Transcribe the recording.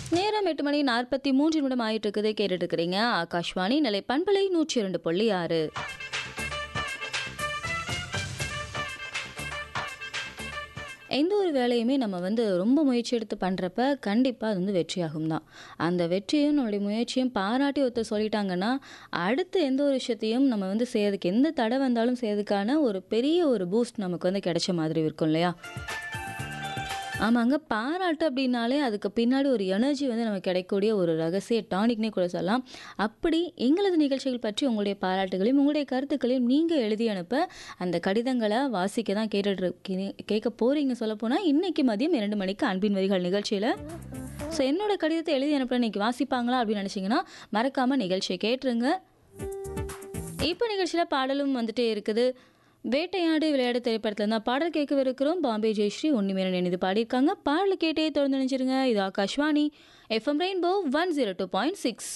நேரம் எட்டு மணி நாற்பத்தி மூன்று நிமிடம் ஆயிட்டு இருக்குது கேட்டுட்டு இருக்கிறீங்க ஆகாஷ்வாணி நிலை பண்பலை நூற்றி இரண்டு புள்ளி ஆறு எந்த ஒரு வேலையுமே நம்ம வந்து ரொம்ப முயற்சி எடுத்து பண்ணுறப்ப கண்டிப்பாக அது வந்து வெற்றியாகும் தான் அந்த வெற்றியும் நம்மளுடைய முயற்சியும் பாராட்டி ஒருத்தர் சொல்லிட்டாங்கன்னா அடுத்து எந்த ஒரு விஷயத்தையும் நம்ம வந்து செய்யறதுக்கு எந்த தடை வந்தாலும் செய்யறதுக்கான ஒரு பெரிய ஒரு பூஸ்ட் நமக்கு வந்து கிடைச்ச மாதிரி இருக்கும் இல்லையா ஆமாங்க பாராட்டு அப்படின்னாலே அதுக்கு பின்னாடி ஒரு எனர்ஜி வந்து நமக்கு கிடைக்கக்கூடிய ஒரு ரகசிய டானிக்னே கூட சொல்லலாம் அப்படி எங்களது நிகழ்ச்சிகள் பற்றி உங்களுடைய பாராட்டுகளையும் உங்களுடைய கருத்துக்களையும் நீங்கள் எழுதி அனுப்ப அந்த கடிதங்களை வாசிக்க தான் கேட்டுட்டு கேட்க போகிறீங்க சொல்லப்போனால் இன்னைக்கு மதியம் இரண்டு மணிக்கு அன்பின் வரிகள் நிகழ்ச்சியில் ஸோ என்னோட கடிதத்தை எழுதி அனுப்ப இன்னைக்கு வாசிப்பாங்களா அப்படின்னு நினச்சிங்கன்னா மறக்காமல் நிகழ்ச்சியை கேட்டுருங்க இப்போ நிகழ்ச்சியில் பாடலும் வந்துட்டே இருக்குது வேட்டையாடு விளையாடு திரைப்படத்துல இருந்தால் பாடல் கேட்கவிருக்கிறோம் பாம்பே ஜெயஸ்ரீ உன்னிமேனன் இணைந்து பாடியிருக்காங்க பாடல் கேட்டே தொடர்ந்து நினைச்சிருங்க இது Akashvani FM Rainbow one zero two point six